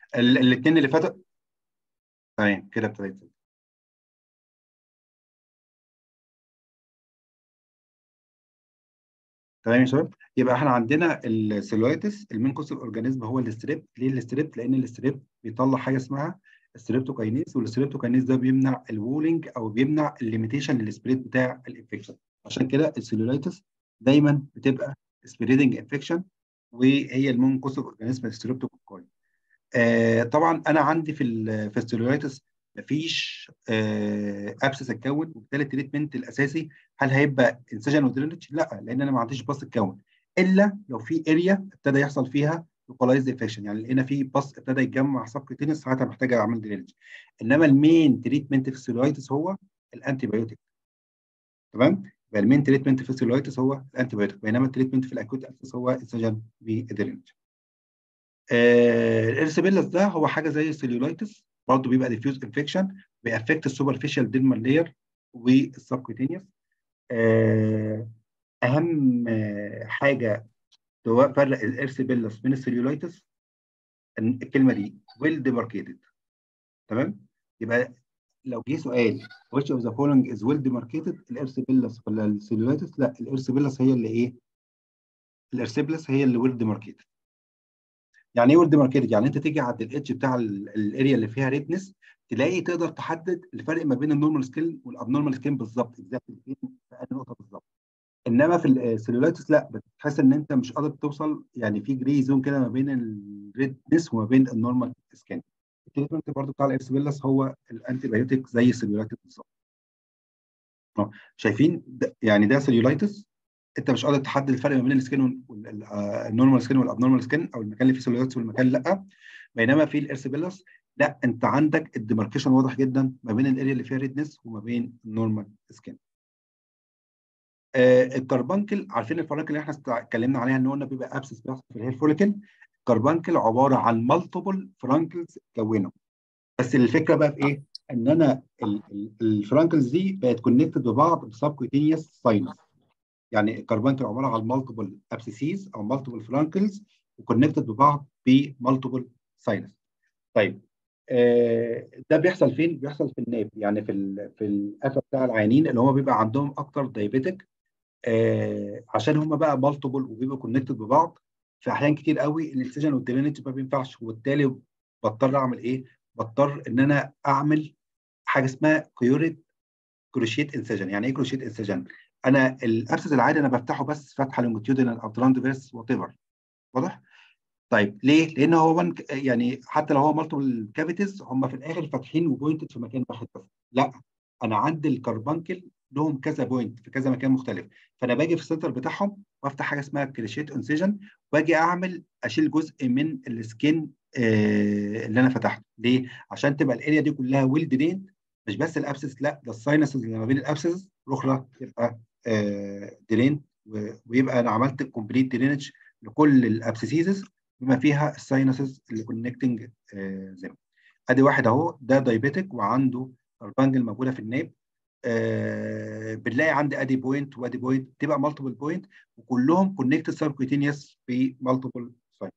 الاثنين اللي فاتوا تمام كده ابتديت تمام يا شباب يبقى احنا عندنا السيلولايتس المين كوز الاورجانيزم هو الاستريب ليه الاستريب لان الاستريب بيطلع حاجه اسمها ستريبتوكاينيز والستريبتوكاينيز ده بيمنع الوولينج او بيمنع الليميتيشن للسبريد بتاع الانفكشن عشان كده السيلولايتس دايما بتبقى سبريدنج انفكشن وهي المين كوز الاورجانيزم الستريبتوكوكاي آه طبعا انا عندي في ال في السيلولايتس مفيش آه ابسس اتكون وبالتالي التريتمنت الاساسي هل هيبقى انسجن ودرينج؟ لا لان انا ما عنديش باص اتكون الا لو في اريا ابتدى يحصل فيها لوكالايزد انفكشن يعني لقينا في باص ابتدى يتجمع سبكتينس ساعتها محتاج اعمل درينج انما المين تريتمنت في السيلولايتس هو الانتي بايوتيك تمام؟ يبقى المين تريتمنت في السيلولايتس هو الانتي بايوتيك بينما التريتمنت في الاكوت ابسس هو انسجن ودرينج آه الارسبيلاس ده هو حاجه زي السيلولايتس برضه بيبقى ديفيوز انفكشن بيأفكت السوبرفيشال ديرمال لاير والسبكوتينيوس اهم حاجه تفرق الارسبيلاس من السيلولايتس الكلمه دي ويل ديماركيتد تمام يبقى لو جه سؤال which of the following is well demarcated الارسبيلاس ولا السيلولايتس لا الارسبيلاس هي اللي ايه الارسبيلاس هي اللي ويل ديماركيتد يعني ايه ويل ديماركيتد يعني انت تيجي عند الاتش بتاع الاريا اللي فيها ريدنس تلاقي تقدر تحدد الفرق ما بين النورمال سكين والابنورمال سكين بالظبط اكزاكتلي فين في انهي نقطه بالظبط انما في السيلولايتس لا بتحس ان انت مش قادر توصل يعني في جري زون كده ما بين الريدنس وما بين النورمال سكين التريتمنت برضه بتاع الارسبيلاس هو الانتي بايوتيك زي السيلولايتس بالظبط شايفين ده يعني ده سيلولايتس انت مش قادر تحدد الفرق ما بين السكين والنورمال سكين والابنورمال سكين او المكان اللي فيه سيلولايتس والمكان اللي لا بينما في الارسبيلاس لا انت عندك الديماركيشن واضح جدا ما بين الاريا اللي فيها ريدنس وما بين النورمال سكين آه الكربانكل عارفين الفرانكل اللي احنا اتكلمنا عليها ان قلنا بيبقى ابسس بيحصل في الهير فوليكل الكربانكل عباره عن مالتيبل فرانكلز اتكونوا بس الفكره بقى في ايه؟ ان انا الفرانكلز دي بقت كونكتد ببعض بسبكوتينيوس ساينس يعني الكربانكل عباره عن مالتيبل ابسيسيز او مالتيبل فرانكلز وكونكتد ببعض بمالتيبل ساينس طيب آه ده بيحصل فين؟ بيحصل في الناب يعني في ال في القفا بتاع العيانين اللي هم بيبقى عندهم اكتر دايبيتك آه عشان هم بقى مالتيبل وبيبقوا كونكتد ببعض في احيان كتير قوي الاكسجين والدرينج ما بينفعش وبالتالي بضطر اعمل ايه؟ بضطر ان انا اعمل حاجه اسمها كيوريت كروشيت انسجن يعني ايه كروشيت انسجن؟ انا الابسس العادي انا بفتحه بس فتحه لونجيتيودنال او تراندفيرس وات ايفر واضح؟ طيب ليه؟ لان هو من يعني حتى لو هو مالتيبل كافيتيز هم في الاخر فاتحين وبوينتد في مكان واحد بس لا انا عندي الكربانكل لهم كذا بوينت في كذا مكان مختلف فانا باجي في السنتر بتاعهم وافتح حاجه اسمها كريشيت انسيجن واجي اعمل اشيل جزء من السكين آه اللي انا فتحته ليه؟ عشان تبقى الاريا دي كلها ويل دريند مش بس الابسس لا ده الساينسز اللي ما بين الابسس الاخرى تبقى آه درين ويبقى انا عملت كومبليت درينج لكل الابسيسيز بما فيها الساينسز اللي كونكتنج آه زي ادي واحد اهو ده دايبيتك وعنده كربانجل موجوده في الناب آه بنلاقي عندي ادي بوينت وادي بوينت تبقى مالتيبل بوينت وكلهم كونكتد سبكوتينيوس بمالتيبل ساينس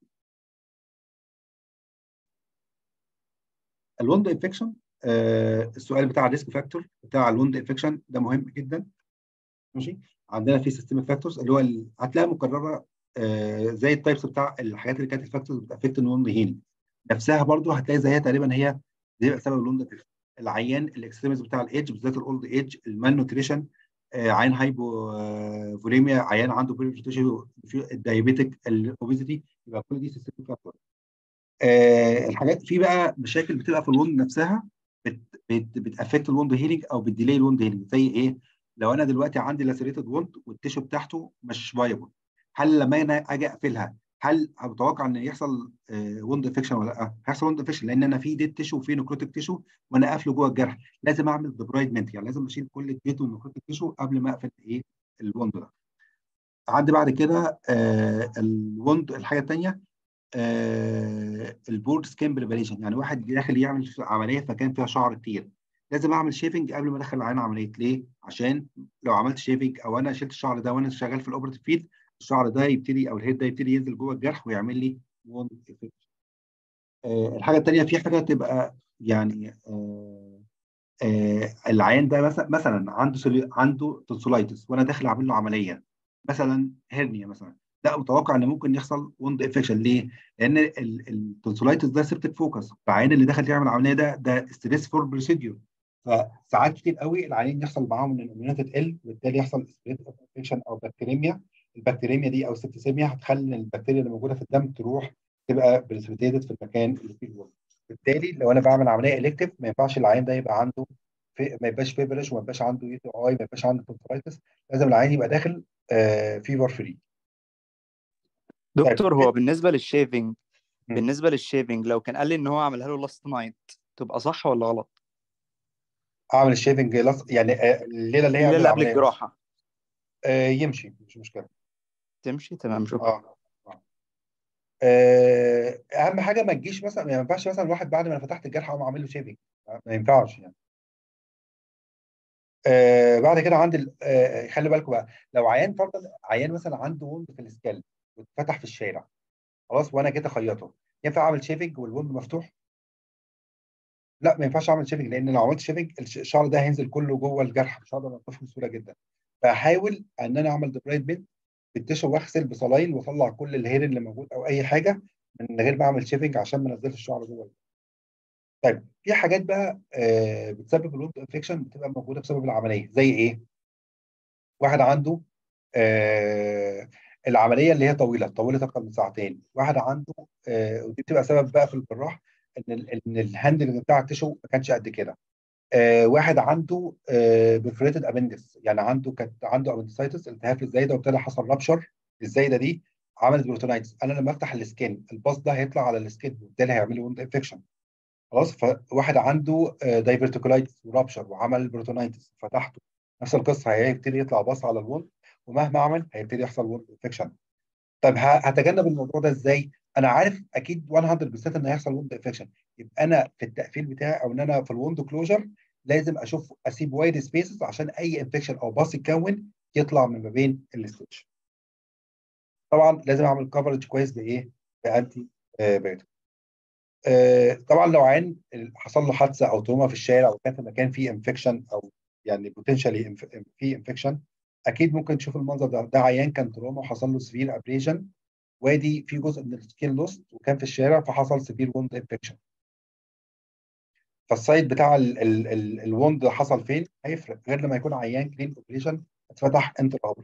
الوند انفكشن آه السؤال بتاع الريسك فاكتور بتاع الوند انفكشن ده مهم جدا ماشي عندنا في سيستميك فاكتورز اللي هو هتلاقيها مكرره آه زي التايبس بتاع الحاجات اللي كانت الفاكتورز بتافكت الوند هيلينج نفسها برضو هتلاقي زيها تقريبا هي بيبقى سبب الوند انفكشن العيان الاكستريمز بتاع الايدج بالذات الاولد ايدج المال نوتريشن آه عيان هايبو آه فوليميا عيان عنده بريفيتيشن الدايابيتك الاوبيزيتي يبقى كل دي سيستميك فاكتور آه الحاجات في بقى مشاكل بتبقى في الوند نفسها بت بت بتافكت الوند هيلينج او بتديلي الوند هيلينج زي ايه؟ لو انا دلوقتي عندي لاسريتد ووند والتيشو بتاعته مش فايبل هل لما انا اجي اقفلها هل متوقع ان يحصل ووند انفكشن ولا لا؟ هيحصل ووند انفكشن لان انا في ديت تيشو وفي نكروتيك تيشو وانا قافله جوه الجرح لازم اعمل ديبرايدمنت يعني لازم اشيل كل الديت والنكروتيك تيشو قبل ما اقفل ايه الوند ده. عندي بعد كده آه الوند الحاجه الثانيه آه البورد سكين بريباريشن يعني واحد داخل يعمل عمليه فكان فيها شعر كتير لازم اعمل شيفنج قبل ما ادخل العين عمليه ليه؟ عشان لو عملت شيفنج او انا شلت الشعر ده وانا شغال في الاوبرتيف فيلد الشعر ده يبتدي او الهيد ده يبتدي ينزل جوه الجرح ويعمل لي ووند افكت آه الحاجه الثانيه في حاجه تبقى يعني آه آه العيان ده مثلا مثلا عنده سلي... عنده تونسولايتس وانا داخل اعمل له عمليه مثلا هرنيا مثلا لا متوقع ان ممكن يحصل وند انفكشن ليه؟ لان التونسولايتس ده سيبتك فوكس فالعيان اللي داخل يعمل عمليه ده ده ستريس فور بروسيديور فساعات كتير قوي العيانين يحصل معاهم ان الاميونيتي تقل وبالتالي يحصل سبريد اوف انفكشن او بكتيريميا البكتيريميا دي او السبتيسيميا هتخلي البكتيريا اللي موجوده في الدم تروح تبقى بريسبيتيتد في المكان اللي فيه الورم بالتالي لو انا بعمل عمليه الكتيف ما ينفعش العيان ده يبقى عنده في ما يبقاش فيبرش وما يبقاش عنده يو تي اي ما يبقاش عنده تونسيلايتس لازم العيان يبقى داخل آه فيفر فري دكتور هو بالنسبه للشيفنج بالنسبه للشيفنج لو كان قال لي ان هو عملها له لاست نايت تبقى صح ولا غلط؟ اعمل الشيفنج لص... يعني آه الليله اللي هي الليله قبل الجراحه آه يمشي مش مشكله تمشي تمام شكرا اه آه، اهم حاجه ما تجيش مثلا ما ينفعش مثلا واحد بعد ما انا فتحت الجرح اقوم عامل له شيفنج ما ينفعش يعني آه بعد كده عندي آه خلي بالكم بقى لو عيان فرضا عيان مثلا عنده وند في السكال واتفتح في الشارع خلاص وانا كده خيطه ينفع اعمل شيفنج والوند مفتوح؟ لا ما ينفعش اعمل شيفنج لان لو عملت شيفنج الشعر ده هينزل كله جوه الجرح مش هقدر انضفه بسهوله جدا فاحاول ان انا اعمل ديبرايدمنت بالتشو واغسل بصلاين واطلع كل الهير اللي موجود او اي حاجه من غير ما اعمل شيفنج عشان ما انزلش الشعر جوه طيب في حاجات بقى آه بتسبب الوند انفكشن بتبقى موجوده بسبب العمليه زي ايه؟ واحد عنده آه العمليه اللي هي طويله طويله اكتر من ساعتين واحد عنده آه ودي بتبقى سبب بقى في الجراح ان ال ان الهاندلنج بتاع التشو ما كانش قد كده آه واحد عنده آه برفوريتد ابندكس يعني عنده كانت عنده ابندسايتس التهاب في الزايده وابتدى حصل رابشر الزايده دي عملت بروتونايتس انا لما افتح السكين الباص ده هيطلع على السكين وبالتالي هيعمل لي وند انفكشن خلاص فواحد عنده آه دايفرتيكولايتس ورابشر وعمل بروتونايتس فتحته نفس القصه هيبتدي يطلع باص على الوند ومهما عمل هيبتدي يحصل وند انفكشن طب هتجنب الموضوع ده ازاي؟ انا عارف اكيد 100% ان هيحصل وند انفكشن يبقى انا في التقفيل بتاعي او ان انا في الوند كلوجر لازم اشوف اسيب وايد سبيسز عشان اي انفكشن او باص يتكون يطلع من ما بين الستيتش طبعا لازم اعمل كفرج كويس بايه؟ بانتي بايوتيك آه طبعا لو عين حصل له حادثه او تروما في الشارع وكان في مكان فيه انفكشن او يعني بوتنشالي فيه انفكشن اكيد ممكن تشوف المنظر ده ده عيان كان تروما وحصل له سفير ابريجن وادي في جزء من السكين لوست وكان في الشارع فحصل سفير ووند انفكشن فالسايد بتاع الوند حصل فين هيفرق غير لما يكون عيان كلين اوبريشن اتفتح انتر اوبر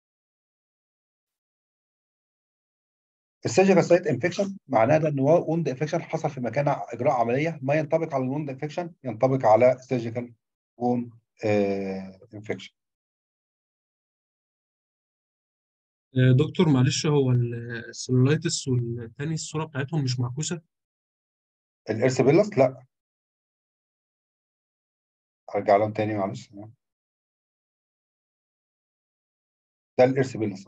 السيرجيكال سايت انفكشن معناه ده ان هو وند انفكشن حصل في مكان اجراء عمليه ما ينطبق على الوند انفكشن ينطبق على السيرجيكال ووند انفكشن دكتور معلش هو السلولايتس والتاني الصوره بتاعتهم مش معكوسه الارسبيلس لا ارجع لهم تاني معلش ده الارسبيلس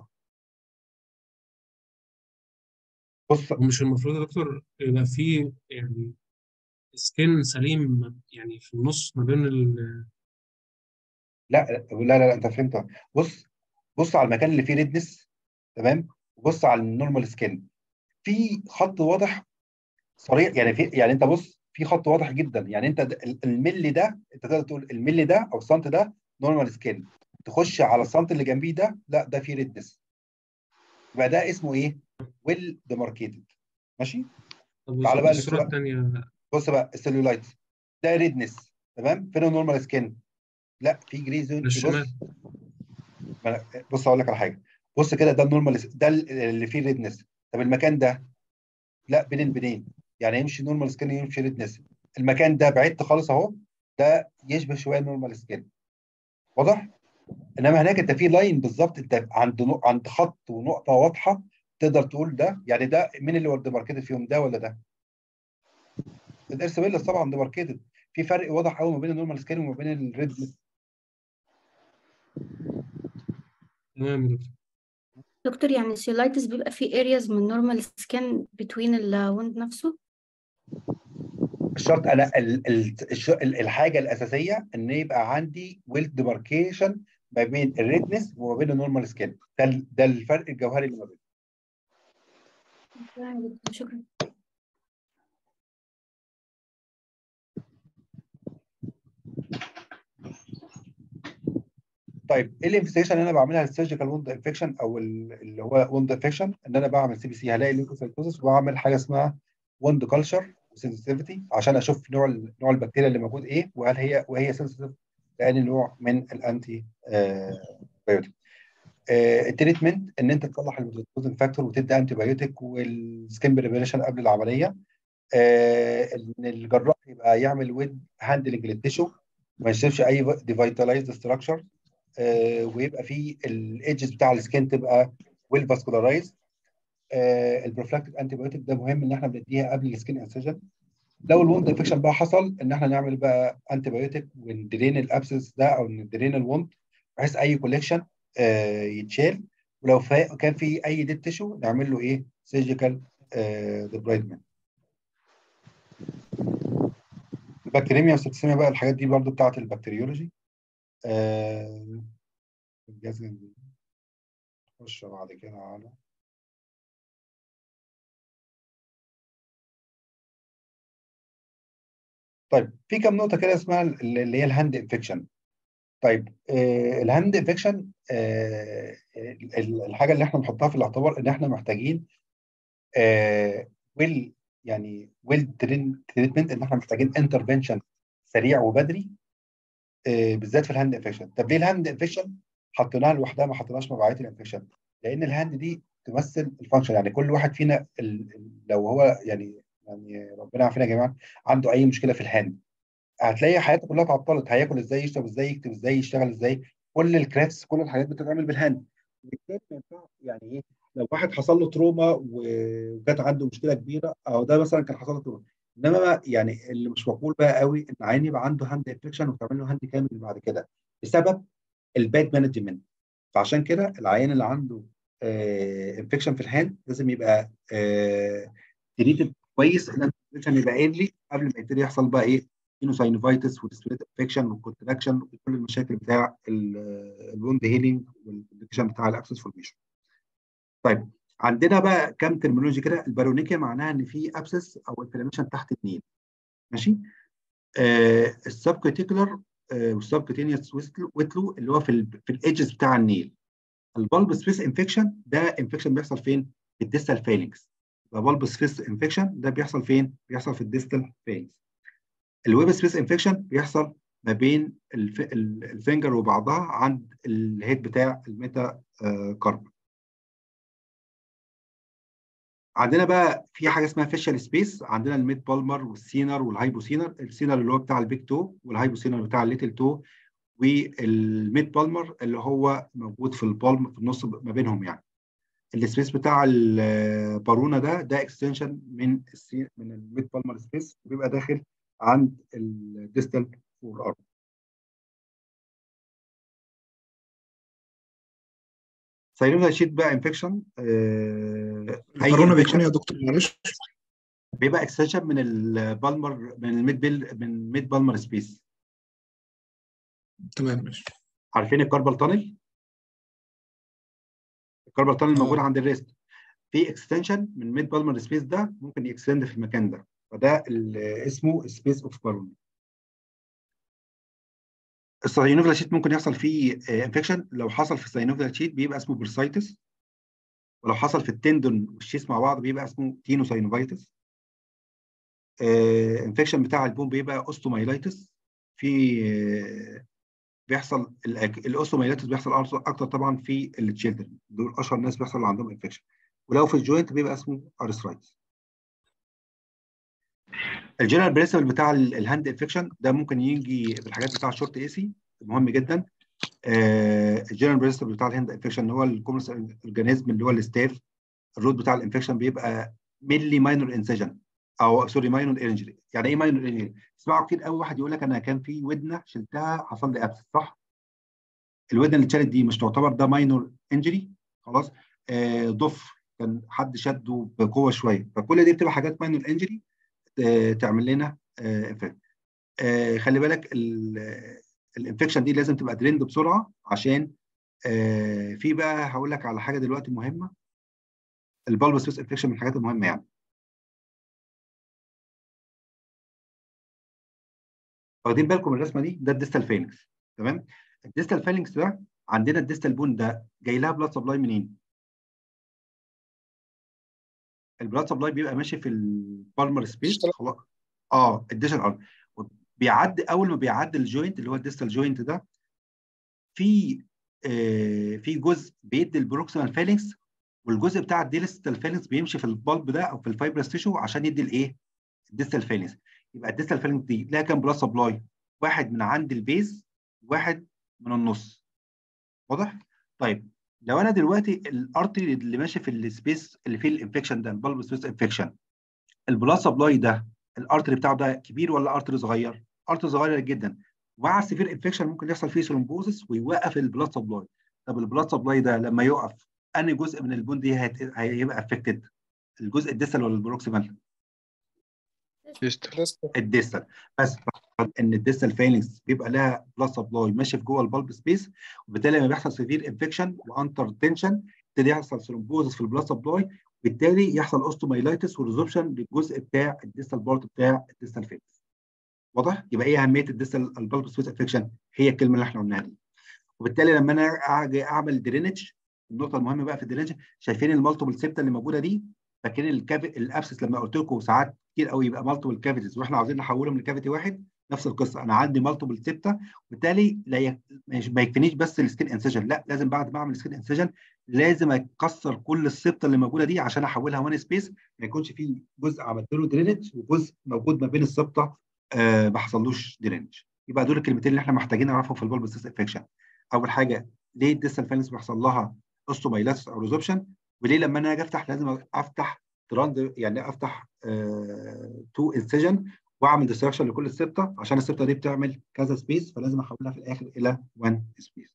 بص ومش المفروض يا دكتور يبقى في يعني سكين سليم يعني في النص ما بين ال لا لا لا, لا انت فهمت بص بص على المكان اللي فيه ريدنس تمام بص على النورمال سكين في خط واضح صريح يعني في يعني انت بص في خط واضح جدا يعني انت الملي ده انت تقدر تقول الملي ده او السنت ده نورمال سكين تخش على السنت اللي جنبيه ده لا ده فيه ريدنس يبقى ده اسمه ايه؟ ويل ديماركيتد ماشي؟ تعالى بقى الصوره الثانيه بص بقى السلولايتس ده ريدنس تمام؟ فين النورمال سكين؟ لا في جري زون بص بص اقول لك على حاجه بص كده ده النورمال ده اللي فيه ريدنس طب المكان ده لا بين البنين يعني يمشي نورمال سكين يمشي ريدنس المكان ده بعدت خالص اهو ده يشبه شويه نورمال سكين واضح؟ انما هناك انت في لاين بالظبط انت عند نو... عند خط ونقطه واضحه تقدر تقول ده يعني ده مين اللي ديماركيتد فيهم ده ولا ده؟ الارسبيلس طبعا ديماركيتد في فرق واضح قوي ما بين النورمال سكين وما بين الريد تمام يا دكتور دكتور يعني السيلايتس بيبقى فيه areas من normal skin between الوند نفسه الشرط انا ال ال ال الحاجه الاساسيه ان يبقى عندي ويل ديماركيشن ما بين الريدنس وما بين النورمال سكين ده ده الفرق الجوهري اللي ما بينهم شكرا طيب ايه الانفستيجيشن اللي انا بعملها للسيرجيكال ووند انفكشن او ال- اللي هو ووند انفكشن ان انا بعمل سي بي سي هلاقي ليوكوسايتوزس واعمل حاجه اسمها ووند كلتشر وسنسيتيفيتي عشان اشوف نوع ال- نوع البكتيريا اللي موجود ايه وهل هي وهي سنسيتيف لاني نوع من الانتي بايوتيك التريتمنت ان انت تصلح البروتوزن فاكتور وتدي انتي بايوتيك والسكين بريبريشن قبل العمليه آه، ان الجراح يبقى يعمل ويد هاندلنج للتيشو ما يشوفش اي ديفيتالايزد ستراكشر ويبقى فيه الايدجز بتاع السكين تبقى ويل فاسكولارايزد البروفلاكتيك انتي بايوتيك ده مهم ان احنا بنديها قبل السكين انسجن لو الوند انفكشن بقى حصل ان احنا نعمل بقى انتي بايوتيك وندرين الابسس ده او ندرين الوند بحيث اي كوليكشن يتشال ولو فا- كان في اي ديد تيشو نعمل له ايه سيرجيكال ديبرايدمنت البكتيريميا والسبتسيميا بقى الحاجات دي برضو بتاعت البكتيريولوجي آه، الجهاز الجنبي. نخش بعد كده على طيب في كام نقطة كده اسمها ال- اللي هي الهاند انفكشن طيب آه الهاند انفكشن آه ال- ال- الحاجة اللي احنا نحطها في الاعتبار ان احنا محتاجين آه ويل يعني ويل تريتمنت ان احنا محتاجين انترفنشن سريع وبدري آه بالذات في الهاند انفكشن طب ليه الهاند انفكشن حطيناها لوحدها ما حطيناش مبيعات الانفكشن لان الهاند دي تمثل الفانكشن يعني كل واحد فينا ال- ال- لو هو يعني يعني ربنا يعافينا يا جماعه عنده اي مشكله في الهاند هتلاقي حياته كلها اتعطلت هياكل ازاي يشرب ازاي يكتب ازاي يشتغل ازاي كل الكرافتس كل الحاجات بتتعمل بالهاند بالتالي ما ينفعش يعني ايه لو واحد حصل له تروما و- وجات عنده مشكله كبيره او ده مثلا كان حصل له تروما انما بقى يعني اللي مش مقبول بقى قوي ان عين يبقى عنده هاند انفكشن وتعمل له هاند كامل بعد كده بسبب الباد مانجمنت فعشان كده العيان اللي عنده انفكشن في الهاند لازم يبقى تريتد كويس الانفكشن يبقى ايرلي قبل ما يبتدي يحصل بقى ايه ساينوفايتس وديسبليت انفكشن والكونتراكشن وكل المشاكل بتاع الوند هيلينج والكونديشن بتاع الاكسس فورميشن. طيب عندنا بقى كام ترمينولوجي كده البارونيكيا معناها ان في ابسس او انفلاميشن تحت النيل ماشي آه السبكوتيكولار آه والسبكوتينيوس ويتلو اللي هو في ال في الايدجز بتاع النيل البالب سبيس انفكشن ده انفكشن بيحصل فين؟ في الديستال فيلينكس يبقى بالب سبيس انفكشن ده بيحصل فين؟ بيحصل في الديستال فيلينكس الويب سبيس انفكشن بيحصل ما بين الف... ال- الفينجر وبعضها عند الهيد بتاع الميتا آه، كارب عندنا بقى في حاجه اسمها فيشال سبيس عندنا الميد بالمر والسينر والهايبوسينر السينر اللي هو بتاع البيج تو والهايبوسينر بتاع الليتل تو والميد بالمر اللي هو موجود في البالم في النص ما بينهم يعني السبيس بتاع البارونا ده ده اكستنشن من السي... من الميد بالمر سبيس وبيبقى داخل عند الديستال فور ارم سايلولا شيت بقى انفكشن اي الكورونا بيكون انفكشن يا دكتور معلش بيبقى اكستنشن من البالمر من الميد بيل من الميد بالمر سبيس تمام ماشي عارفين الكاربال تانل الكاربال تانل آه. موجود عند الريست في اكستنشن من ميد بالمر سبيس ده ممكن يكستند في المكان ده فده ال- اسمه سبيس اوف بارونا الساينوفيلا شيت ممكن يحصل فيه انفكشن لو حصل في الساينوفيلا شيت بيبقى اسمه برسايتس ولو حصل في التندون والشيس مع بعض بيبقى اسمه تينوساينوفايتس انفكشن بتاع البون بيبقى اوستومايلايتس في آه، بيحصل الأك- الاوستومايلايتس بيحصل أكتر- اكتر طبعا في التشيلدرن دول اشهر ناس بيحصل عندهم انفكشن ولو في الجوينت بيبقى اسمه ارثرايتس الجنرال برينسبل بتاع ال- الهاند انفكشن ده ممكن يجي بالحاجات بتاع الشورت اي سي مهم جدا آه، الجنرال برينسبل بتاع الهاند انفكشن اللي هو الكومنس اورجانيزم اللي هو الستاف الروت بتاع الانفكشن بيبقى مينلي ماينور انسجن او سوري ماينور انجري يعني ايه ماينور انجري؟ تسمعوا كتير قوي واحد يقول لك انا كان في ودنه شلتها حصل لي ابس صح؟ الودنه اللي اتشالت دي مش تعتبر ده ماينور انجري خلاص آه ضف كان حد شده بقوه شويه فكل دي بتبقى حاجات ماينور انجري تعمل لنا آه آه خلي بالك الانفكشن دي لازم تبقى دريند بسرعه عشان آه في بقى هقول لك على حاجه دلوقتي مهمه البالب سبيس انفكشن من الحاجات المهمه يعني واخدين بالكم من الرسمه دي ده الديستال فينكس تمام الديستال فينكس ده عندنا الديستال بون ده جاي لها بلاد سبلاي منين؟ البلاد سبلاي بيبقى ماشي في البالمر سبيس اشتغل. خلاص اه الديشن ارم بيعدي اول ما بيعدي الجوينت اللي هو الديستال جوينت ده في آه في جزء بيدي البروكسيمال فالنكس والجزء بتاع الديستال فالنكس بيمشي في البالب ده او في الفايبرس تيشو عشان يدي الايه؟ الديستال فالنكس يبقى الديستال فالنكس دي لها كام بلاد سبلاي؟ واحد من عند البيز واحد من النص واضح؟ طيب لو انا دلوقتي الارتري اللي ماشي في السبيس اللي فيه الانفكشن ده البالب سبيس انفكشن البلاد سبلاي ده الارتري بتاعه ده كبير ولا ارتري صغير؟ ارتري صغير جدا مع السيفير انفكشن ممكن يحصل فيه ثرومبوزس ويوقف البلاد سبلاي طب البلاد سبلاي ده لما يقف انهي جزء من البون دي هيت- هيبقى افكتد الجزء الديستال ولا البروكسيمال؟ ديستال الديستال بس ان الديستال فيلينجز بيبقى لها بلاد سبلاي ماشي في جوه البلب سبيس وبالتالي لما بيحصل سيفير انفكشن وانتر تنشن يبتدي يحصل ثرومبوزس في البلاد سبلاي بالتالي يحصل اوستومايلايتس وريزوربشن للجزء بتاع الديستال بارت بتاع الديستال فيلينجز واضح؟ يبقى ايه اهميه الديستال البلب سبيس انفكشن؟ هي الكلمه اللي احنا قلناها دي وبالتالي لما انا اجي اعمل درينج النقطه المهمه بقى في الدرينج شايفين المالتيبل سيبتا اللي موجوده دي فاكرين الكافي الابسس لما قلت لكم ساعات كتير قوي يبقى مالتيبل كافيتيز واحنا عاوزين نحولهم لكافيتي واحد نفس القصه انا عندي مالتيبل سيبتا وبالتالي لا ي... مش- ما يكفينيش بس السكين انسجن لا لازم بعد ما اعمل سكين انسجن لازم اكسر كل السيبتا اللي موجوده دي عشان احولها وان سبيس ما يكونش في جزء عملت له درينج وجزء موجود ما بين السيبتا آه ما حصلوش درينج يبقى دول الكلمتين اللي احنا محتاجين نعرفهم في البولب سيس انفكشن اول حاجه ليه الديستال فالنس بيحصل لها اوستومايلاتس او ريزوبشن وليه لما انا اجي افتح لازم افتح تراند يعني افتح تو انسجن واعمل ديستراكشن لكل السبته عشان السبته دي بتعمل كذا سبيس فلازم احولها في الاخر الى 1 سبيس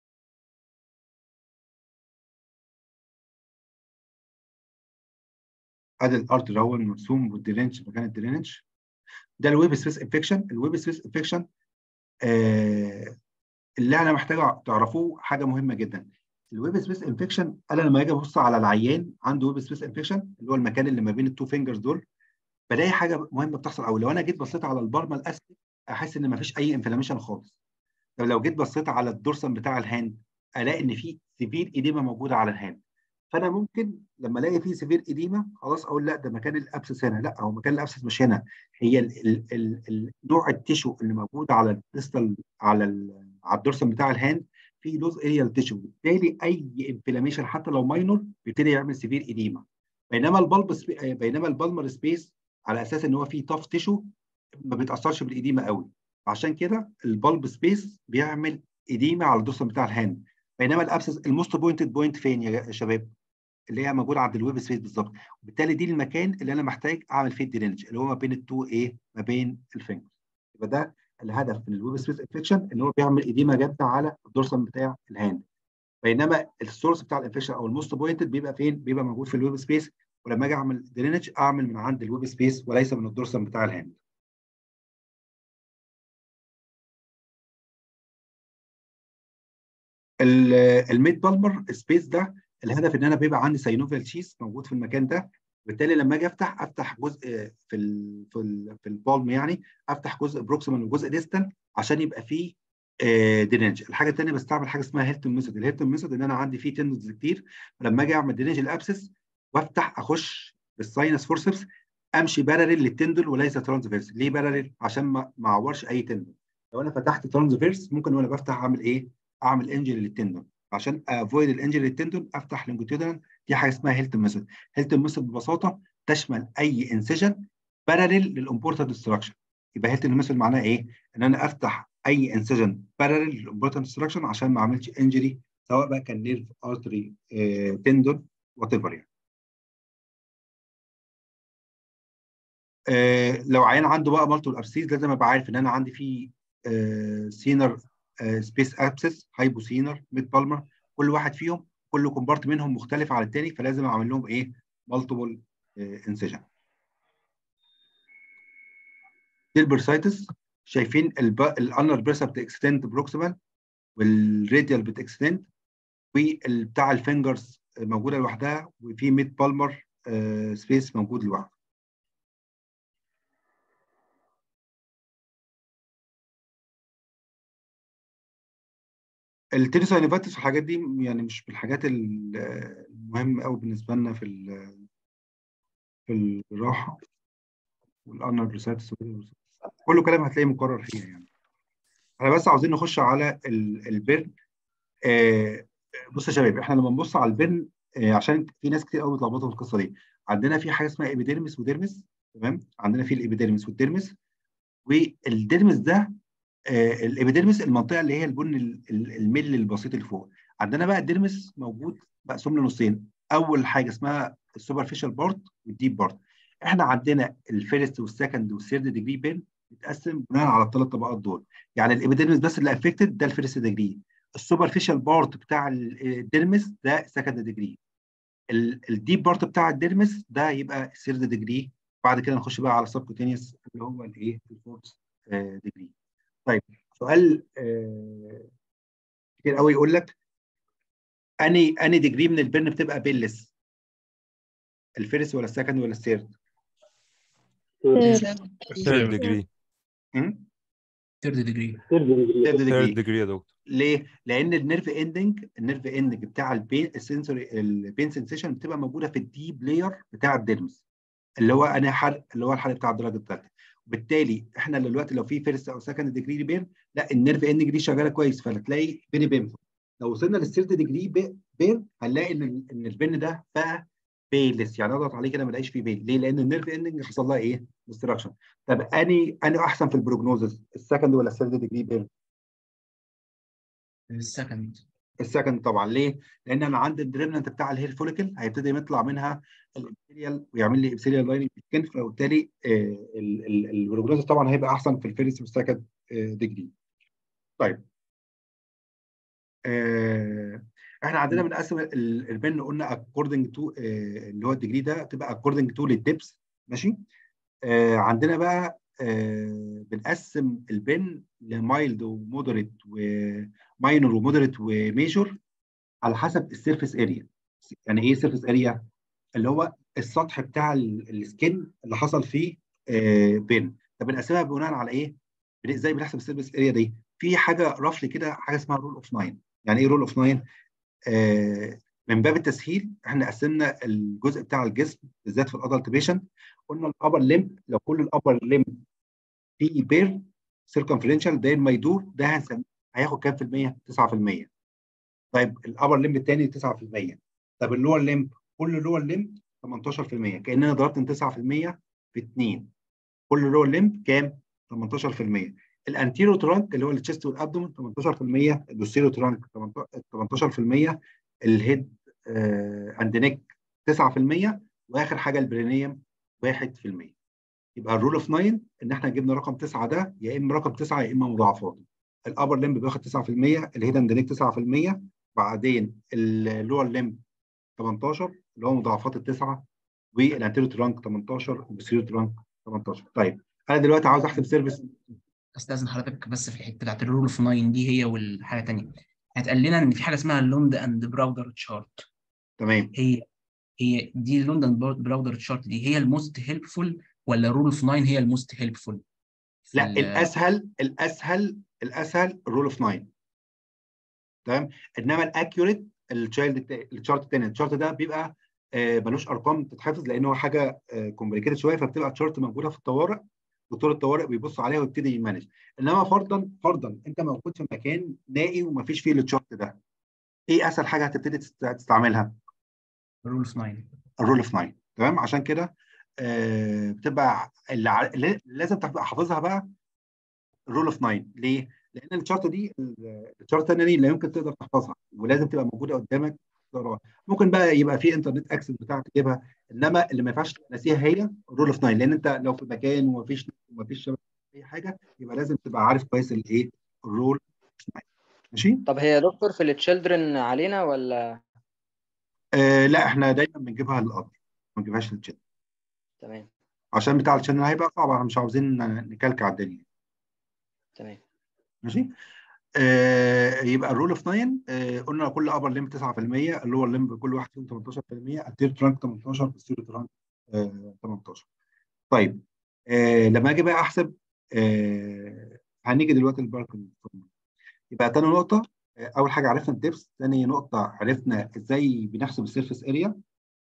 ادي الارت اللي هو المرسوم والدرينج مكان الدرينج ده الويب سبيس انفكشن الويب سبيس انفكشن آه اللي انا محتاج تعرفوه حاجه مهمه جدا الويب سبيس انفكشن انا لما اجي ابص على العيان عنده ويب سبيس انفكشن اللي هو المكان اللي ما بين التو فينجرز دول بلاقي حاجه مهمه بتحصل او لو انا جيت بصيت على البرمه الاسفل احس ان ما فيش اي انفلاميشن خالص طب لو جيت بصيت على الدورسم بتاع الهاند الاقي ان في سيفير ايديما موجوده على الهاند فانا ممكن لما الاقي فيه سيفير ايديما خلاص اقول لا ده مكان الابسس هنا لا هو مكان الابسس مش هنا هي ال ال ال ال نوع التيشو اللي موجود على الديستال على ال على الدورسم بتاع الهاند في لوز اريال تيشو بالتالي اي انفلاميشن حتى لو ماينور بيبتدي يعمل سيفير ايديما بينما البلب سبي... بينما البالمر سبيس على اساس ان هو فيه تاف تيشو ما بيتاثرش بالايديما قوي عشان كده البلب سبيس بيعمل ايديما على الدورسم بتاع الهاند بينما الابسس الموست بوينتد بوينت فين يا شباب؟ اللي هي موجوده عند الويب سبيس بالظبط وبالتالي دي المكان اللي انا محتاج اعمل فيه الدرينج اللي هو ما بين التو ايه ما بين الفينجرز يبقى ده الهدف من الويب سبيس انفكشن ان هو بيعمل ايديما جامده على الدورسم بتاع الهاند بينما السورس بتاع الانفكشن او الموست بوينتد بيبقى فين؟ بيبقى موجود في الويب سبيس ولما اجي اعمل درينج اعمل من عند الويب سبيس وليس من الدورسم بتاع الهاند الميد بالمر سبيس ده الهدف ان انا بيبقى عندي ساينوفيال شيس موجود في المكان ده بالتالي لما اجي افتح افتح جزء في ال في ال في البالم يعني افتح جزء بروكسيمال وجزء ديستال عشان يبقى فيه درينج الحاجه الثانيه بستعمل حاجه اسمها هيلتون ميثود الهيلتون ميثود ان انا عندي فيه تندنز كتير فلما اجي اعمل درينج الابسس وافتح اخش بالساينس فورسبس امشي باراليل للتندل وليس ترانسفيرس ليه باراليل عشان ما ما اعورش اي تندل لو انا فتحت ترانسفيرس ممكن وانا بفتح اعمل ايه اعمل انجري للتندون عشان افويد الانجري للتندون افتح لونجيتودنال دي حاجه اسمها هيلتون ميثود هيلتون ميثود ببساطه تشمل اي انسجن باراليل للامبورتنت ديستراكشن يبقى هيلتون ميثود معناها ايه ان انا افتح اي انسجن باراليل للامبورتنت ديستراكشن عشان ما اعملش انجري سواء بقى كان نيرف ارتري تندون وات ايفر يعني آه لو عيان عنده بقى مالتيبل ابسيس لازم ابقى عارف ان انا عندي فيه آه سينر سبيس ابسس هايبوسينر ميد بالمر كل واحد فيهم كل كومبارت منهم مختلف عن الثاني فلازم اعمل لهم ايه مالتيبل انسجن دي البرسايتس شايفين الانر بريسا بتكستند بروكسيمال والراديال بتكستند وبتاع الفينجرز موجوده لوحدها وفي ميد بالمر سبيس موجود لوحده التيريساينوفاتس والحاجات دي يعني مش من الحاجات ال- المهمة قوي بالنسبة لنا في ال- في الراحة والأنر بريساتس كله كلام هتلاقيه مكرر فيها يعني احنا بس عاوزين نخش على ال- البرن آه، بص يا شباب احنا لما نبص على البرن آه، عشان في ناس كتير قوي بتلخبطوا في القصه دي عندنا في حاجه اسمها ايبيديرمس وديرمس تمام عندنا في الايبيديرمس والديرمس والديرمس ده آه، الابيديرمس المنطقه اللي هي البن ال- ال- المل البسيط اللي فوق عندنا بقى الديرمس موجود مقسوم لنصين اول حاجه اسمها السوبرفيشال بارت والديب بارت احنا عندنا الفيرست والسكند والثيرد ديجري بين بيتقسم بناء على الثلاث طبقات دول يعني الابيديرمس بس اللي افكتد ده الفيرست ديجري السوبرفيشال بارت بتاع ال- الديرمس ده سكند ديجري الديب بارت بتاع الديرمس ده يبقى الثيرد ديجري بعد كده نخش بقى على السبكوتينيوس اللي هو الايه الفورث ديجري طيب سؤال آه، كتير قوي يقول لك اني اني ديجري من البرن بتبقى بيلس الفيرست ولا السكند ولا الثيرد ثيرد ديجري ثيرد ديجري ثيرد ثيرد ديجري ديجري يا دكتور ليه؟ لان النيرف اندنج النيرف اندنج بتاع البين السنسوري البين سنسيشن بتبقى موجوده في الديب لاير بتاع الديرمس اللي هو انا حرق اللي هو الحرق بتاع الدرجه الثالثه وبالتالي احنا دلوقتي لو في فيرست او سكند ديجري بين لا النيرف اندنج دي شغاله كويس فهتلاقي بيني بينفع لو وصلنا للثيرد ديجري بين هنلاقي ان ال- ان البين ده بقى بيلس يعني اضغط عليه كده ما الاقيش فيه بين ليه؟ لان النيرف اندنج حصل لها ايه؟ ديستراكشن طب اني اني احسن في البروجنوزس السكند ولا الثيرد ديجري بين؟ السكند السكند طبعا ليه؟ لان انا عندي الدريمنت بتاع الهير فوليكل هيبتدي يطلع منها الابسيليال ويعمل لي ابسيليال لايننج سكين فبالتالي البروجنوز طبعا هيبقى احسن في الفيرست والسكند ديجري. طيب آه، احنا عندنا بنقسم ال- البن قلنا اكوردنج تو اللي هو الديجري ده تبقى اكوردنج تو للدبس ماشي؟ آه، عندنا بقى آه، بنقسم البن لمايلد ومودريت وماينور ومودريت وميجور على حسب السيرفيس اريا يعني ايه سيرفيس اريا اللي هو السطح بتاع ال- السكن اللي حصل فيه آه، بين طب بنقسمها بناء على ايه بن- ازاي بنحسب السيرفيس اريا دي في حاجه رفلي كده حاجه اسمها رول اوف 9 يعني ايه رول اوف 9 آه، من باب التسهيل احنا قسمنا الجزء بتاع الجسم بالذات في الادلت بيشنت قلنا الابر ليمب لو كل الابر ليمب فيه بير سيركمفرنشال داير ما يدور ده هنسميه هياخد كام في المية؟ 9% طيب الابر ليمب الثاني 9% طب اللور ليمب كل لور ليمب 18% كاننا ضربت من 9% في 2 كل لور ليمب كام؟ 18% الانتيرو ترانك اللي هو التشست والابدومن 18% البوستيرو ترانك 18% الهيد اند نيك 9% واخر حاجه البرينيوم 1% يبقى الرول اوف 9 ان احنا جبنا رقم 9 ده يا اما رقم 9 يا اما مضاعفاته الابر ليمب بياخد 9% الهيد اند نيك 9% بعدين اللور ليمب 18 اللي هو مضاعفات التسعه والانتيرو ترانك 18 والبوستيرو ترانك 18 طيب انا دلوقتي عاوز احسب سيرفيس استاذن حضرتك بس في الحته بتاعت الرول اوف 9 دي هي والحاجه الثانيه هتقال لنا ان في حاجه اسمها اللوند اند براودر تشارت تمام هي هي دي اللوند اند براودر تشارت دي هي الموست هيلبفول ولا رول اوف 9 هي الموست هيلبفول لا الاسهل الاسهل الاسهل الرول اوف 9 تمام انما الاكيوريت التشايلد الشارت الثاني الشارت ده بيبقى آه، ملوش ارقام تتحفظ لان هو حاجه كومبليكيتد شويه فبتبقى تشارت موجوده في الطوارئ دكتور الطوارئ بيبص عليها ويبتدي يمانج انما فرضا فرضا انت موجود في مكان نائي ومفيش فيه التشارت ده ايه اسهل حاجه هتبتدي تست- تستعملها رول اوف 9 الرول اوف 9 تمام عشان كده آه، بتبقى اللي ع- اللي لازم تبقى حافظها بقى الرول اوف 9 ليه؟ لان الشارت دي الشارت الثانيه دي لا يمكن تقدر تحفظها ولازم تبقى موجوده قدامك تقراها ممكن بقى يبقى في انترنت اكسس بتاعك تجيبها انما اللي ما ينفعش ناسيها هي الرول اوف 9 لان انت لو في مكان ومفيش ومفيش شبكه اي حاجه يبقى لازم تبقى عارف كويس الايه الرول اوف 9 ماشي؟ طب هي يا دكتور في التشيلدرن علينا ولا آه لا احنا دايما بنجيبها للاب ما نجيبهاش للتشات تمام عشان بتاع الشانل هيبقى صعب احنا مش عاوزين نكلكع الدنيا تمام ماشي آه يبقى الرول اوف 9 آه قلنا كل ابر ليمب 9% اللور ليمب كل واحد فيهم 18% التير ترانك 18 والستيرو ترانك آه 18 طيب آه لما اجي بقى احسب آه هنيجي دلوقتي للباركن يبقى تاني نقطه آه، اول حاجه عرفنا الدبس ثاني نقطه عرفنا ازاي بنحسب السيرفيس اريا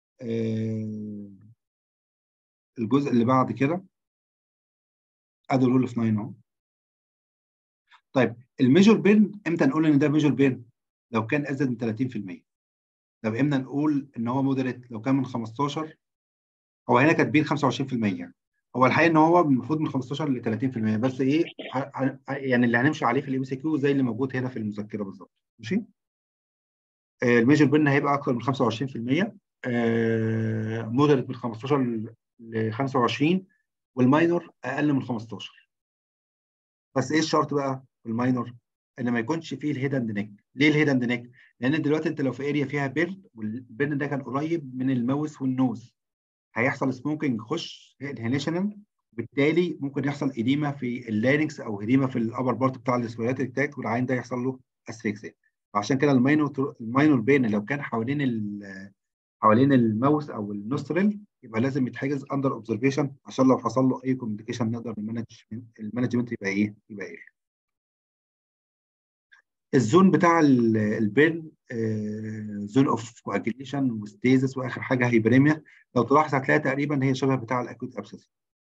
الجزء اللي بعد كده ادي رول اوف 9 اهو طيب الميجور بين امتى نقول ان ده ميجور بين لو كان ازيد من 30% طب امتى نقول ان هو مودريت لو كان من 15 هو هنا كاتبين 25% هو الحقيقه ان هو المفروض من 15 ل 30% بس ايه ه- ه- يعني اللي هنمشي عليه في الام سي كيو زي اللي موجود هنا في المذكره بالظبط ماشي آه، الميجر بين هيبقى اكثر من 25% آه، مودريت من 15 ل 25 والماينور اقل من 15 بس ايه الشرط بقى في الماينور ان ما يكونش فيه الهيد اند نيك ليه الهيد اند نيك لان دلوقتي انت لو في اريا فيها بيرد والبيرد ده كان قريب من الماوس والنوز هيحصل سموكينج يخش انهيليشنال وبالتالي ممكن يحصل اديمه في اللارynx او اديمه في الابر بارت بتاع الريسبيراتوري تراكت والعين ده يحصل له اسفيكسيا عشان كده الماينور الماينور بين لو كان حوالين ال- حوالين الماوس او النوستريل يبقى لازم يتحجز اندر اوبزرفيشن عشان لو حصل له اي كوميونيكيشن نقدر المانج المانجمنت يبقى ايه؟ يبقى ايه؟ الزون بتاع ال- البين زون اوف كواجيليشن وستيزس واخر حاجه هيبريميا لو تلاحظ هتلاقي تقريبا هي شبه بتاع الاكوت ابسس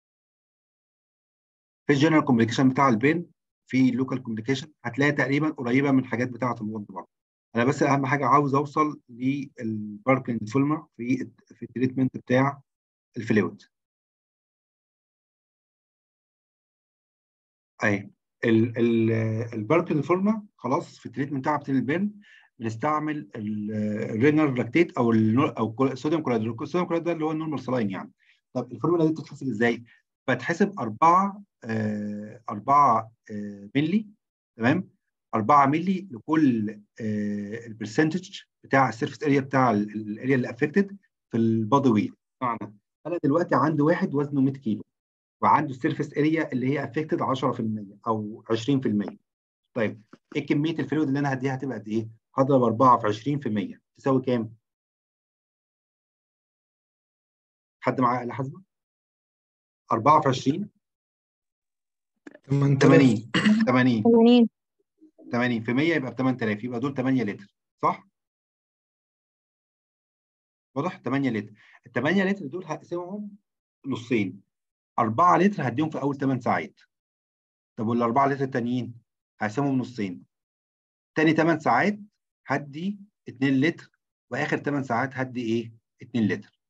في الجنرال كوميونيكيشن بتاع البين في اللوكال كوميونيكيشن هتلاقي تقريبا قريبه من حاجات بتاعه الوند برضه انا بس اهم حاجه عاوز اوصل للباركنج فولما في في التريتمنت بتاع الفلويد اهي الباركنج فورما خلاص في التريتمنت بتاع بتاع البين بنستعمل الرينر لاكتيت او ال او الصوديوم كلورايد الصوديوم كلورايد ده اللي هو النورمال سلاين يعني طب الفورمولا دي بتتحسب ازاي؟ بتحسب 4 4 مللي تمام 4 مللي لكل البرسنتج بتاع السيرفيس اريا بتاع الاريا اللي افكتد في البادي ويت معنى انا دلوقتي عندي واحد وزنه 100 كيلو وعنده السيرفيس اريا اللي هي افكتد 10% او 20% طيب ايه كميه الفلويد اللي انا هديها هتبقى قد ايه؟ هضرب 4 في 20% تساوي كام؟ حد معاه آلة حاسبة؟ 4 في 20 80 80 80 80 في 100 يبقى ب 8000 يبقى دول 8 لتر صح؟ واضح 8 لتر ال 8 لتر دول هقسمهم نصين 4 لتر هديهم في اول 8 ساعات طب وال 4 لتر التانيين هقسمهم نصين تاني 8 ساعات هدي 2 لتر واخر 8 ساعات هدي ايه 2 لتر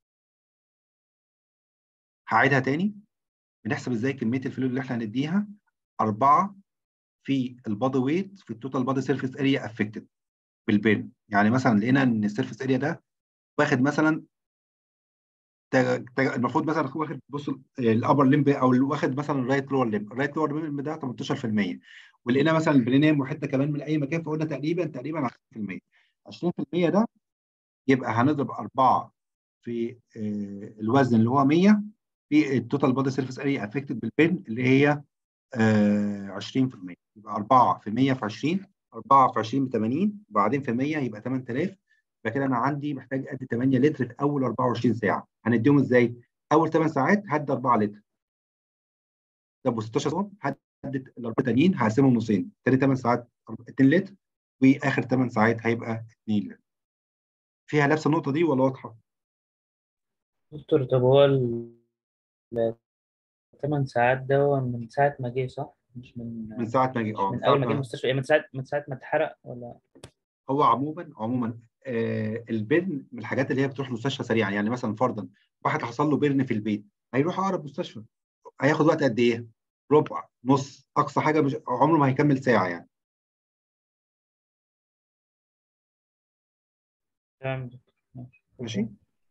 هعيدها تاني بنحسب ازاي كميه الفلويد اللي احنا هنديها 4 في البادي ويت في التوتال بادي سيرفيس اريا افكتد بالبين يعني مثلا لقينا ان السيرفيس اريا ده واخد مثلا تج- تج- المفروض مثلا واخد بص الابر ليمب او واخد مثلا الرايت لور ليمب الرايت لور ليمب ده 18% ولقينا مثلا البرينيم وحته كمان من اي مكان فقلنا تقريبا تقريبا 20% 20% ده يبقى هنضرب 4 في آه، الوزن اللي هو 100 في التوتال بادي سيرفيس اريا افكتد بالبين اللي هي آه، 20% يبقى 4 في 100 في 20 4 في 20 ب 80 وبعدين في 100 يبقى 8000 يبقى كده انا عندي محتاج قد 8 لتر في اول 24 ساعه هنديهم ازاي؟ اول 8 ساعات هدي 4 لتر طب و16 ساعه هدي الاربعه تانيين هقسمهم نصين تاني 8 ساعات 2 لتر واخر 8 ساعات هيبقى 2 لتر فيها نفس النقطه دي ولا واضحه؟ دكتور طب هو ال 8 ساعات ده هو من ساعة ما جه صح؟ مش من من ساعه ما جه اه من ساعة أول ما جه المستشفى يعني من ساعة من ساعة ما اتحرق ولا هو عموما عموما آه البرن من الحاجات اللي هي بتروح مستشفى سريعا يعني مثلا فرضا واحد حصل له برن في البيت هيروح اقرب مستشفى هياخد وقت قد ايه؟ ربع نص اقصى حاجه مش عمره ما هيكمل ساعه يعني تمام دكتور ماشي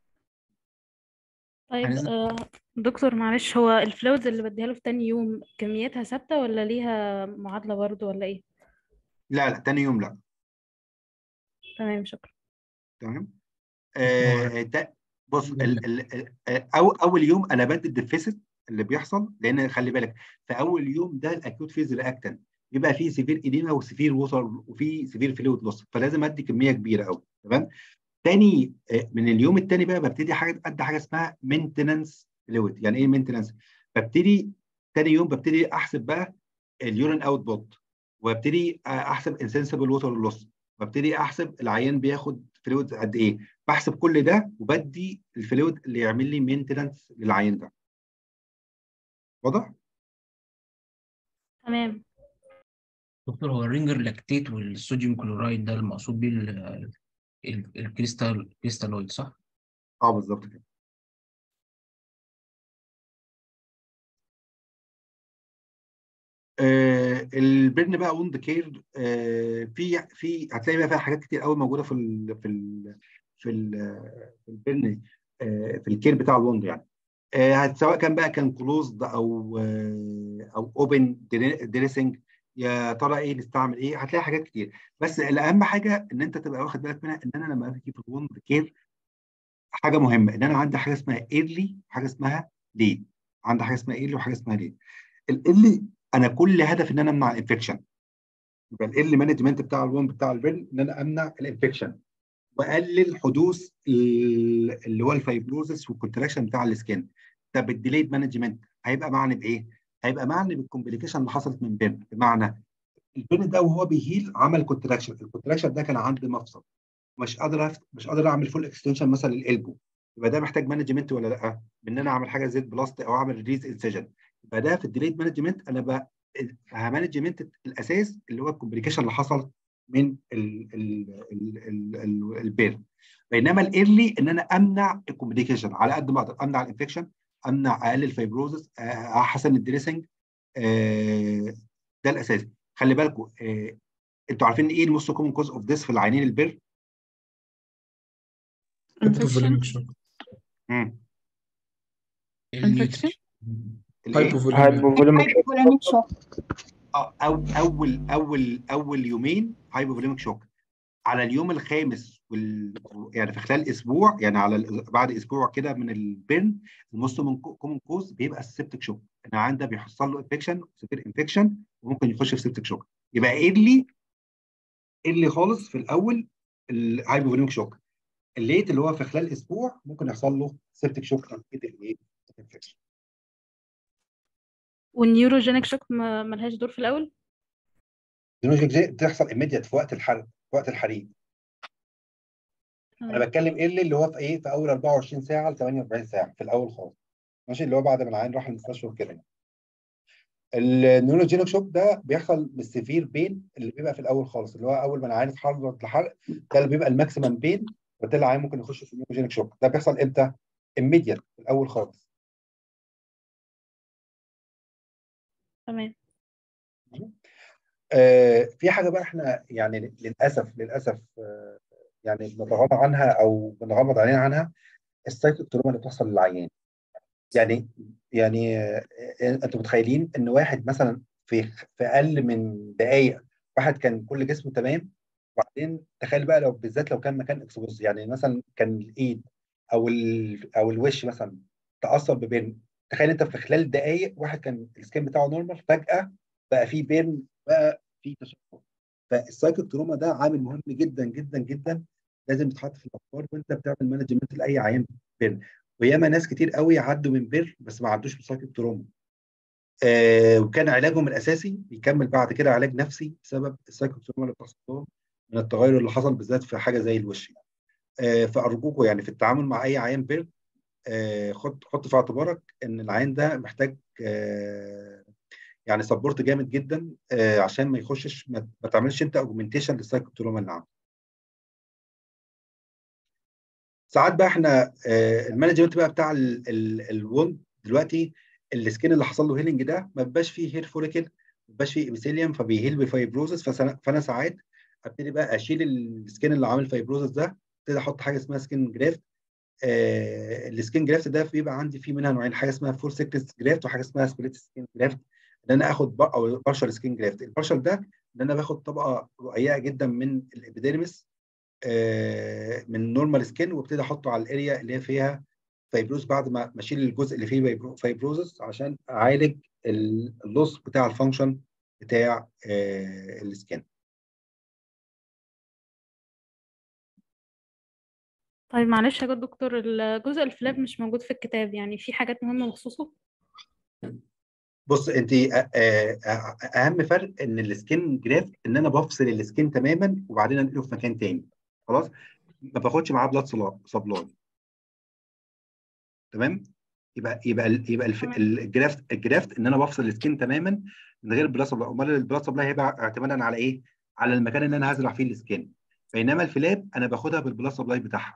طيب عايز- آه، دكتور معلش هو الفلويدز اللي بديها له في تاني يوم كمياتها ثابتة ولا ليها معادلة برضو ولا ايه؟ لا لا تاني يوم لا تمام شكرا تمام آه ده بص ال ال ال أو اول يوم انا بدي الديفيسيت اللي بيحصل لان خلي بالك في اول يوم ده الاكيوت فيز رياكتنت بيبقى فيه سيفير ايديما وسيفير ووتر وفي سيفير فلويد لوس فلازم ادي كميه كبيره قوي تمام تاني آه، من اليوم التاني بقى ببتدي حاجه ادي حاجه اسمها مينتننس فلويد يعني ايه مينتننس ببتدي تاني يوم ببتدي احسب بقى اليورين اوت بوت وابتدي احسب انسنسبل ووتر لوس وابتدي احسب العيان بياخد فلويد قد ايه بحسب كل ده وبدي الفلويد اللي يعمل لي مينتنس للعيان ده واضح؟ تمام دكتور هو الرينجر لاكتيت والصوديوم كلورايد ده المقصود بيه ال- ال- الكريستال كريستالويد صح؟ اه بالظبط كده آه البرن بقى ووند كير آه في في هتلاقي بقى فيها حاجات كتير قوي موجوده في ال في ال في ال في البرن آه في الكير بتاع الوند يعني آه سواء كان بقى كان كلوزد او آه او اوبن دريسنج يا ترى ايه نستعمل ايه هتلاقي حاجات كتير بس الاهم حاجه ان انت تبقى واخد بالك منها ان انا لما اجي في الوند كير حاجه مهمه ان انا عندي حاجه اسمها ايرلي وحاجه اسمها ليد عندي حاجه اسمها ايرلي وحاجه اسمها ليد الايرلي انا كل هدفي ان انا امنع الانفكشن يبقى الايرلي مانجمنت بتاع الوند بتاع البرن ان انا امنع الانفكشن واقلل حدوث ال- اللي هو الفايبروزس والكونتراكشن بتاع السكين طب الديليد مانجمنت هيبقى معني بايه؟ هيبقى معني بالكومبليكيشن اللي حصلت من بيرن بمعنى البيرن ده وهو بيهيل عمل كونتراكشن الكونتراكشن ده كان عندي مفصل مش قادر أف- مش قادر اعمل فول اكستنشن مثلا للالبو يبقى ده محتاج مانجمنت ولا لا؟ بان انا اعمل حاجه زي بلاست او اعمل ريز انسجن يبقى ده في الديليد مانجمنت انا بقى مانجمنت الاساس اللي هو الكومبليكيشن اللي حصل من ال ال ال ال ال البيرن بينما الايرلي ان انا امنع الكومبليكيشن على قد ما اقدر امنع الانفكشن امنع اقلل فايبروزس احسن الدريسنج آه، ده الاساس خلي بالكم آه، انتوا عارفين ايه الموست كومن كوز اوف ديس في العينين البر هايبوفوليميك شوك مم. النيوتريشن الايه هايبوفوليميك هايبوفوليميك شوك آه، أو اول اول اول يومين هايبوفوليميك شوك على اليوم الخامس وال... يعني في خلال اسبوع يعني على ال... بعد اسبوع كده من البرن الموست كومن كوز بيبقى السبتك شوك ان عنده بيحصل له انفكشن سيفير انفكشن وممكن يخش في سبتك شوك يبقى ايرلي ايرلي خالص في الاول الهايبوفوليميك شوك الليت اللي هو في خلال اسبوع ممكن يحصل له سبتك شوك نتيجه الايه؟ الانفكشن والنيوروجينيك شوك ما ملهاش دور في الأول الدينوجيك دي بتحصل immediate في وقت الحرق في وقت الحريق انا تمام بتكلم ايه اللي هو في ايه في اول 24 ساعه ل 48 ساعه في الاول خالص ماشي اللي هو بعد ما العيان راح المستشفى وكده النيوروجينيك شوك ده بيحصل من السيفير بين اللي بيبقى في الاول خالص اللي هو اول ما العيان يتحرك لحرق ده اللي بيبقى الماكسيمم بين وبالتالي العيان ممكن يخش في النيوروجينيك شوك ده بيحصل امتى؟ immediate في الاول خالص تمام آه في حاجه بقى احنا يعني للاسف للاسف آه يعني بنتغاضى عنها او بنغمض علينا عنها السايكل تروما اللي بتحصل للعيان يعني يعني آه، انتوا متخيلين ان واحد مثلا في في اقل من دقائق واحد كان كل جسمه تمام وبعدين تخيل بقى لو بالذات لو كان مكان اكسبوز يعني مثلا كان الايد او ال او الوش مثلا تاثر ببين تخيل انت في خلال دقائق واحد كان السكين بتاعه نورمال فجاه بقى فيه بين بقى فيه تشقق فالسايكل تروما ده عامل مهم جدا جدا جدا لازم يتحط في الافكار وانت بتعمل مانجمنت لاي عيان بير وياما ناس كتير قوي عدوا من بير بس ما عدوش بسايكل تروما آه وكان علاجهم الاساسي بيكمل بعد كده علاج نفسي بسبب السايكل تروما اللي بتحصل لهم من التغير اللي حصل بالذات في حاجه زي الوش آه فارجوكم يعني في التعامل مع اي عيان بير آه خد حط في اعتبارك ان العيان ده محتاج آه يعني سبورت جامد جدا آه عشان ما يخشش ما, ما تعملش انت اوجمنتيشن للسايكل تروما اللي عنده ساعات بقى احنا آه المانجمنت بقى بتاع الوند دلوقتي السكين اللي حصل له هيلينج ده ما بيبقاش فيه هير فوليكل ما بيبقاش فيه ابيثيليوم فبيهيل بفايبروزس فسنا- فانا ساعات ابتدي بقى اشيل السكين اللي عامل فايبروزس ده ابتدي احط حاجه اسمها سكين جرافت آه السكين جرافت ده بيبقى عندي فيه منها نوعين حاجه اسمها فول سيكتس جرافت وحاجه اسمها سبليت سكين جرافت ان انا اخد بر او بارشال سكين جرافت البارشال ده ان انا باخد طبقه رقيقه جدا من الابيديرمس آه من نورمال سكين وابتدي احطه على الاريا اللي هي فيها فايبروز بعد ما ما اشيل الجزء اللي فيه فايبرو- فايبروزس عشان اعالج ال- اللوس بتاع الفانكشن بتاع آه السكين طيب معلش يا دكتور الجزء الفلاب مش موجود في الكتاب يعني في حاجات مهمة بخصوصه بص انت آه، آه، آه، اهم فرق ان السكين جرافت ان انا بفصل السكين تماما وبعدين انقله في مكان تاني خلاص ما باخدش معاه بلاد سبلاي تمام يبقى يبقى ال- يبقى الف- تمام. الجرافت الجرافت ان انا بفصل السكين تماما من غير البلاد سبلاي امال البلاد سبلاي هيبقى اعتمادا على ايه؟ على المكان اللي انا هزرع فيه السكين بينما الفلاب انا باخدها بالبلاد سبلاي بتاعها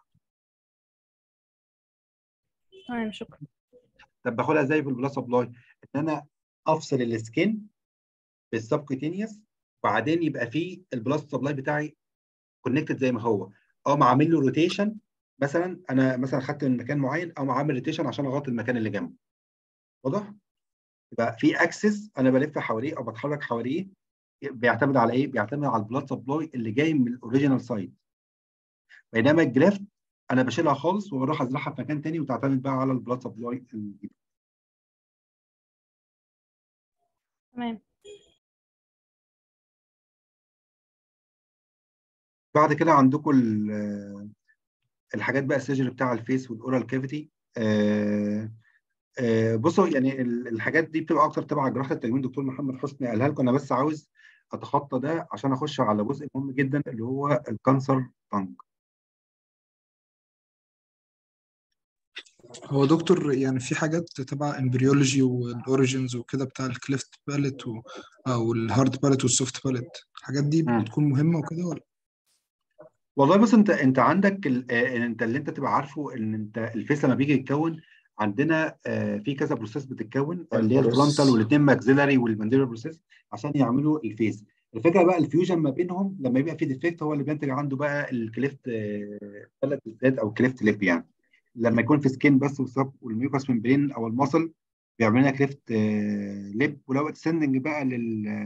تمام شكرا طب باخدها ازاي بالبلاد سبلاي؟ ان انا افصل السكين بالسبكوتينيوس وبعدين يبقى فيه البلاد سبلاي بتاعي كونكتد زي ما هو او عامل له روتيشن مثلا انا مثلا خدت من مكان معين او عامل روتيشن عشان اغطي المكان اللي جنبه واضح؟ يبقى في اكسس انا بلف حواليه او بتحرك حواليه بيعتمد على ايه؟ بيعتمد على البلاد سبلاي اللي جاي من الاوريجينال سايت بينما الجرافت انا بشيلها خالص وبروح ازرعها في مكان تاني وتعتمد بقى على البلاد سبلاي الجديد تمام بعد كده عندكم ال- الحاجات بقى السيرجري بتاع الفيس والاورال كافيتي بصوا يعني ال- الحاجات دي بتبقى اكتر تبع جراحه التجميل دكتور محمد حسني قالها لكم انا بس عاوز اتخطى ده عشان اخش على جزء مهم جدا اللي هو الكانسر تانج هو دكتور يعني في حاجات تبع امبريولوجي والاوريجينز وكده بتاع الكليفت باليت و... او الهارد باليت والسوفت باليت الحاجات دي مم. بتكون مهمة وكده ولا والله بص انت انت عندك ال- آه، انت اللي انت تبقى عارفه ان انت الفيس لما بيجي يتكون عندنا آه، في كذا بروسيس بتتكون اللي هي الفرونتال والاثنين ماكسيلاري والمانديبولار بروسيس عشان يعملوا الفيس الفكره بقى الفيوجن ما بينهم لما يبقى في ديفكت هو اللي بينتج عنده بقى الكليفت بلد بالذات او كليفت ليب يعني لما يكون في سكين بس والسب والميوكاس ممبرين او المصل بيعمل لنا كليفت ليب ولو اكستندنج بقى لل